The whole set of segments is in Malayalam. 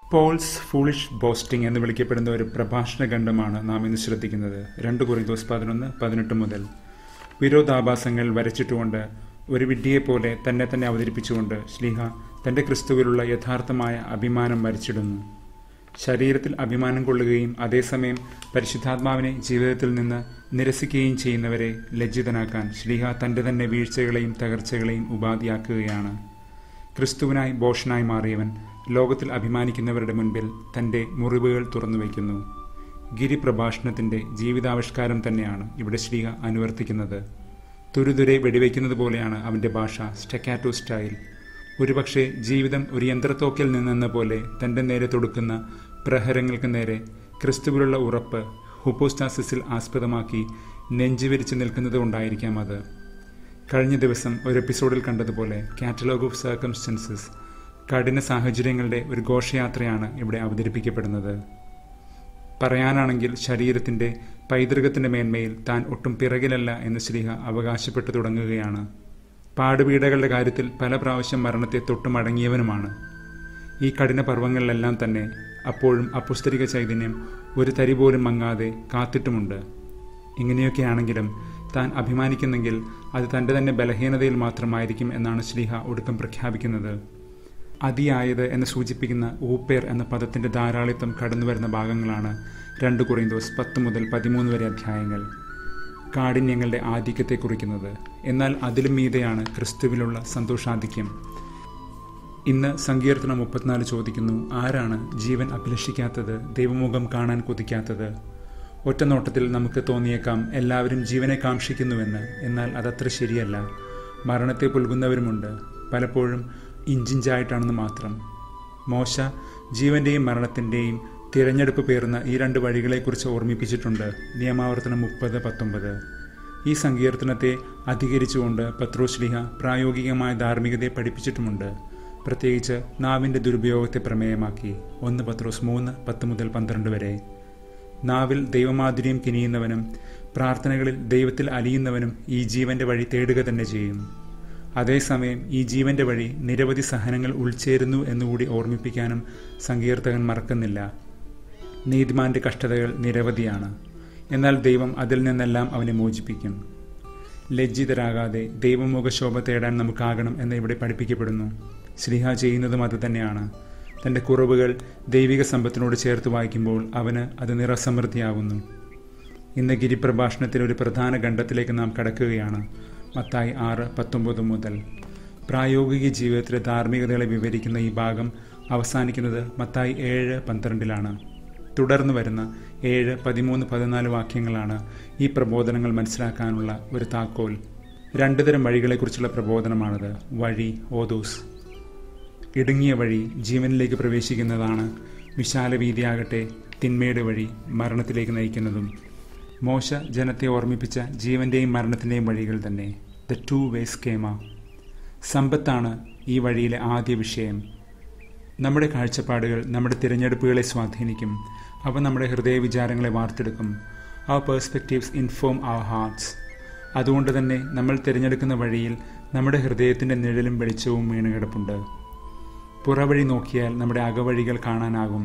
പോൾസ് ഫൂളിഷ് ബോസ്റ്റിംഗ് എന്ന് വിളിക്കപ്പെടുന്ന ഒരു പ്രഭാഷണ ഖണ്ഡമാണ് നാം ഇന്ന് ശ്രദ്ധിക്കുന്നത് രണ്ട് കുറിന്തോസ് പതിനൊന്ന് പതിനെട്ട് മുതൽ വിരോധാഭാസങ്ങൾ വരച്ചിട്ടുകൊണ്ട് ഒരു വിഡ്ഢിയെപ്പോലെ തന്നെ തന്നെ അവതരിപ്പിച്ചുകൊണ്ട് ശ്ലീഹ തന്റെ ക്രിസ്തുവിലുള്ള യഥാർത്ഥമായ അഭിമാനം വരച്ചിടുന്നു ശരീരത്തിൽ അഭിമാനം കൊള്ളുകയും അതേസമയം പരിശുദ്ധാത്മാവിനെ ജീവിതത്തിൽ നിന്ന് നിരസിക്കുകയും ചെയ്യുന്നവരെ ലജ്ജിതനാക്കാൻ ശ്ലീഹ തന്റെ തന്നെ വീഴ്ചകളെയും തകർച്ചകളെയും ഉപാധിയാക്കുകയാണ് ക്രിസ്തുവിനായി ബോഷനായി മാറിയവൻ ലോകത്തിൽ അഭിമാനിക്കുന്നവരുടെ മുൻപിൽ തന്റെ മുറിവുകൾ തുറന്നുവയ്ക്കുന്നു ഗിരിപ്രഭാഷണത്തിന്റെ ജീവിതാവിഷ്കാരം തന്നെയാണ് ഇവിടെ ശ്രീഹ അനുവർത്തിക്കുന്നത് തുരുതുരെ വെടിവെക്കുന്നത് പോലെയാണ് അവന്റെ ഭാഷ സ്റ്റെക്കാറ്റോ സ്റ്റൈൽ ഒരുപക്ഷെ ജീവിതം ഒരു യന്ത്രത്തോക്കിൽ നിന്നെന്ന പോലെ തന്റെ നേരെ തൊടുക്കുന്ന പ്രഹരങ്ങൾക്ക് നേരെ ക്രിസ്തുവിലുള്ള ഉറപ്പ് ഹുപ്പോസ്റ്റാസിസിൽ ആസ്പദമാക്കി നെഞ്ചുവിരിച്ച് നിൽക്കുന്നത് കൊണ്ടായിരിക്കാം അത് കഴിഞ്ഞ ദിവസം ഒരു എപ്പിസോഡിൽ കണ്ടതുപോലെ കാറ്റലോഗ് ഓഫ് സർക്കംസ്റ്റൻസസ് കഠിന സാഹചര്യങ്ങളുടെ ഒരു ഘോഷയാത്രയാണ് ഇവിടെ അവതരിപ്പിക്കപ്പെടുന്നത് പറയാനാണെങ്കിൽ ശരീരത്തിന്റെ പൈതൃകത്തിന്റെ മേന്മയിൽ താൻ ഒട്ടും പിറകിലല്ല എന്ന് ശ്രീഹ അവകാശപ്പെട്ടു തുടങ്ങുകയാണ് പാടുപീടകളുടെ കാര്യത്തിൽ പല പ്രാവശ്യം മരണത്തെ തൊട്ടുമടങ്ങിയവനുമാണ് ഈ കഠിന പർവ്വങ്ങളിലെല്ലാം തന്നെ അപ്പോഴും അപുസ്തരിക ചൈതന്യം ഒരു തരി പോലും മങ്ങാതെ കാത്തിട്ടുമുണ്ട് ഇങ്ങനെയൊക്കെയാണെങ്കിലും താൻ അഭിമാനിക്കുന്നെങ്കിൽ അത് തൻ്റെ തന്നെ ബലഹീനതയിൽ മാത്രമായിരിക്കും എന്നാണ് ശ്രീഹ ഒടുക്കം പ്രഖ്യാപിക്കുന്നത് അതിയായത് എന്ന് സൂചിപ്പിക്കുന്ന ഊപ്പേർ എന്ന പദത്തിന്റെ ധാരാളിത്തം കടന്നുവരുന്ന ഭാഗങ്ങളാണ് രണ്ട് കുറൈന്തോസ് പത്ത് മുതൽ പതിമൂന്ന് വരെ അധ്യായങ്ങൾ കാഠിന്യങ്ങളുടെ ആധിക്യത്തെ കുറിക്കുന്നത് എന്നാൽ അതിലും മീതെയാണ് ക്രിസ്തുവിലുള്ള സന്തോഷാധിക്യം ഇന്ന് സങ്കീർത്തനം മുപ്പത്തിനാല് ചോദിക്കുന്നു ആരാണ് ജീവൻ അഭിലഷിക്കാത്തത് ദൈവമുഖം കാണാൻ കൊതിക്കാത്തത് ഒറ്റ നോട്ടത്തിൽ നമുക്ക് തോന്നിയേക്കാം എല്ലാവരും ജീവനെ കാക്ഷിക്കുന്നുവെന്ന് എന്നാൽ അതത്ര ശരിയല്ല മരണത്തെ പുൽകുന്നവരുമുണ്ട് പലപ്പോഴും ഇഞ്ചിഞ്ചായിട്ടാണെന്ന് മാത്രം മോശ ജീവന്റെയും മരണത്തിന്റെയും തിരഞ്ഞെടുപ്പ് പേർന്ന ഈ രണ്ട് വഴികളെക്കുറിച്ച് ഓർമ്മിപ്പിച്ചിട്ടുണ്ട് നിയമാവർത്തനം മുപ്പത് പത്തൊമ്പത് ഈ സങ്കീർത്തനത്തെ അധികരിച്ചുകൊണ്ട് പത്രോശ്ലിഹ പ്രായോഗികമായ ധാർമ്മികതയെ പഠിപ്പിച്ചിട്ടുമുണ്ട് പ്രത്യേകിച്ച് നാവിന്റെ ദുരുപയോഗത്തെ പ്രമേയമാക്കി ഒന്ന് പത്രോസ് മൂന്ന് പത്ത് മുതൽ പന്ത്രണ്ട് വരെ നാവിൽ ദൈവമാധുര്യം കിനിയുന്നവനും പ്രാർത്ഥനകളിൽ ദൈവത്തിൽ അലിയുന്നവനും ഈ ജീവന്റെ വഴി തേടുക തന്നെ ചെയ്യും അതേസമയം ഈ ജീവന്റെ വഴി നിരവധി സഹനങ്ങൾ ഉൾച്ചേരുന്നു എന്നുകൂടി ഓർമ്മിപ്പിക്കാനും സങ്കീർത്തകൻ മറക്കുന്നില്ല നീതിമാന്റെ കഷ്ടതകൾ നിരവധിയാണ് എന്നാൽ ദൈവം അതിൽ നിന്നെല്ലാം അവനെ മോചിപ്പിക്കും ലജ്ജിതരാകാതെ ദൈവമുഖശോഭ തേടാൻ നമുക്കാകണം എന്ന് ഇവിടെ പഠിപ്പിക്കപ്പെടുന്നു ശ്രീഹ ചെയ്യുന്നതും അത് തന്നെയാണ് തന്റെ കുറവുകൾ ദൈവിക സമ്പത്തിനോട് ചേർത്ത് വായിക്കുമ്പോൾ അവന് അത് നിറസമൃദ്ധിയാകുന്നു ഇന്ന് ഗിരിപ്രഭാഷണത്തിൽ ഒരു പ്രധാന ഖണ്ഡത്തിലേക്ക് നാം കടക്കുകയാണ് മത്തായി ആറ് പത്തൊമ്പത് മുതൽ പ്രായോഗിക ജീവിതത്തിലെ ധാർമ്മികതകളെ വിവരിക്കുന്ന ഈ ഭാഗം അവസാനിക്കുന്നത് മത്തായി ഏഴ് പന്ത്രണ്ടിലാണ് തുടർന്ന് വരുന്ന ഏഴ് പതിമൂന്ന് പതിനാല് വാക്യങ്ങളാണ് ഈ പ്രബോധനങ്ങൾ മനസ്സിലാക്കാനുള്ള ഒരു താക്കോൽ രണ്ടു തരം വഴികളെക്കുറിച്ചുള്ള പ്രബോധനമാണത് വഴി ഓദോസ് ഇടുങ്ങിയ വഴി ജീവനിലേക്ക് പ്രവേശിക്കുന്നതാണ് വിശാല വീതിയാകട്ടെ തിന്മയുടെ വഴി മരണത്തിലേക്ക് നയിക്കുന്നതും മോശ ജനത്തെ ഓർമ്മിപ്പിച്ച ജീവന്റെയും മരണത്തിന്റെയും വഴികൾ തന്നെ ദ ടു വേ സ്കേമ സമ്പത്താണ് ഈ വഴിയിലെ ആദ്യ വിഷയം നമ്മുടെ കാഴ്ചപ്പാടുകൾ നമ്മുടെ തിരഞ്ഞെടുപ്പുകളെ സ്വാധീനിക്കും അവ നമ്മുടെ ഹൃദയ വിചാരങ്ങളെ വാർത്തെടുക്കും ആ പേഴ്സ്പെക്റ്റീവ്സ് ഇൻഫോം അവർ ഹാർട്ട്സ് അതുകൊണ്ട് തന്നെ നമ്മൾ തിരഞ്ഞെടുക്കുന്ന വഴിയിൽ നമ്മുടെ ഹൃദയത്തിൻ്റെ നിഴലും വെളിച്ചവും വീണുകിടപ്പുണ്ട് പുറവഴി നോക്കിയാൽ നമ്മുടെ അകവഴികൾ കാണാനാകും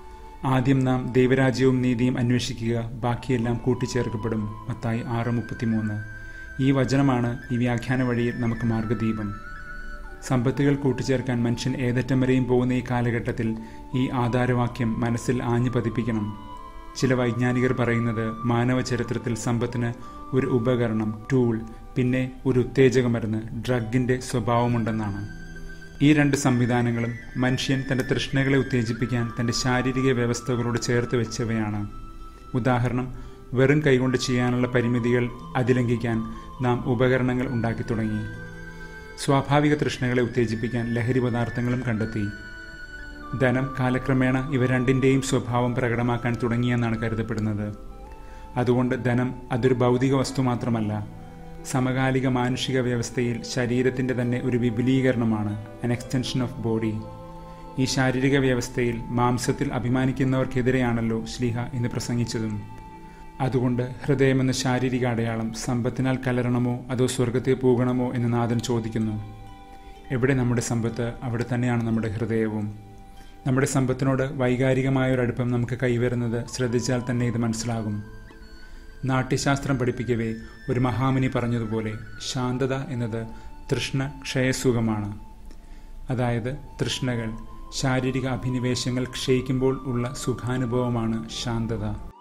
ആദ്യം നാം ദൈവരാജ്യവും നീതിയും അന്വേഷിക്കുക ബാക്കിയെല്ലാം കൂട്ടിച്ചേർക്കപ്പെടും മത്തായി ആറ് മുപ്പത്തിമൂന്ന് ഈ വചനമാണ് ഈ വ്യാഖ്യാന വഴിയിൽ നമുക്ക് മാർഗദീപം സമ്പത്തുകൾ കൂട്ടിച്ചേർക്കാൻ മനുഷ്യൻ ഏതറ്റം വരെയും പോകുന്ന ഈ കാലഘട്ടത്തിൽ ഈ ആധാരവാക്യം മനസ്സിൽ ആഞ്ഞു പതിപ്പിക്കണം ചില വൈജ്ഞാനികർ പറയുന്നത് മാനവ ചരിത്രത്തിൽ സമ്പത്തിന് ഒരു ഉപകരണം ടൂൾ പിന്നെ ഒരു ഉത്തേജക മരുന്ന് ഡ്രഗിന്റെ സ്വഭാവമുണ്ടെന്നാണ് ഈ രണ്ട് സംവിധാനങ്ങളും മനുഷ്യൻ തന്റെ തൃഷ്ണകളെ ഉത്തേജിപ്പിക്കാൻ തന്റെ ശാരീരിക വ്യവസ്ഥകളോട് ചേർത്ത് വെച്ചവയാണ് ഉദാഹരണം വെറും കൈകൊണ്ട് ചെയ്യാനുള്ള പരിമിതികൾ അതിലംഘിക്കാൻ നാം ഉപകരണങ്ങൾ ഉണ്ടാക്കി തുടങ്ങി സ്വാഭാവിക തൃഷ്ണകളെ ഉത്തേജിപ്പിക്കാൻ ലഹരി പദാർത്ഥങ്ങളും കണ്ടെത്തി ധനം കാലക്രമേണ ഇവ രണ്ടിൻ്റെയും സ്വഭാവം പ്രകടമാക്കാൻ തുടങ്ങിയെന്നാണ് കരുതപ്പെടുന്നത് അതുകൊണ്ട് ധനം അതൊരു ഭൗതിക വസ്തു മാത്രമല്ല സമകാലിക മാനുഷിക വ്യവസ്ഥയിൽ ശരീരത്തിൻ്റെ തന്നെ ഒരു വിപുലീകരണമാണ് അൻ എക്സ്റ്റൻഷൻ ഓഫ് ബോഡി ഈ ശാരീരിക വ്യവസ്ഥയിൽ മാംസത്തിൽ അഭിമാനിക്കുന്നവർക്കെതിരെയാണല്ലോ ശ്ലീഹ ഇന്ന് പ്രസംഗിച്ചതും അതുകൊണ്ട് ഹൃദയമെന്ന ശാരീരിക അടയാളം സമ്പത്തിനാൽ കലരണമോ അതോ സ്വർഗത്തെ പോകണമോ എന്ന് നാഥൻ ചോദിക്കുന്നു എവിടെ നമ്മുടെ സമ്പത്ത് അവിടെ തന്നെയാണ് നമ്മുടെ ഹൃദയവും നമ്മുടെ സമ്പത്തിനോട് വൈകാരികമായ ഒരു അടുപ്പം നമുക്ക് കൈവരുന്നത് ശ്രദ്ധിച്ചാൽ തന്നെ ഇത് മനസ്സിലാകും നാട്യശാസ്ത്രം പഠിപ്പിക്കവേ ഒരു മഹാമുനി പറഞ്ഞതുപോലെ ശാന്തത എന്നത് തൃഷ്ണ ക്ഷയസുഖമാണ് അതായത് തൃഷ്ണകൾ ശാരീരിക അഭിനിവേശങ്ങൾ ക്ഷയിക്കുമ്പോൾ ഉള്ള സുഖാനുഭവമാണ് ശാന്തത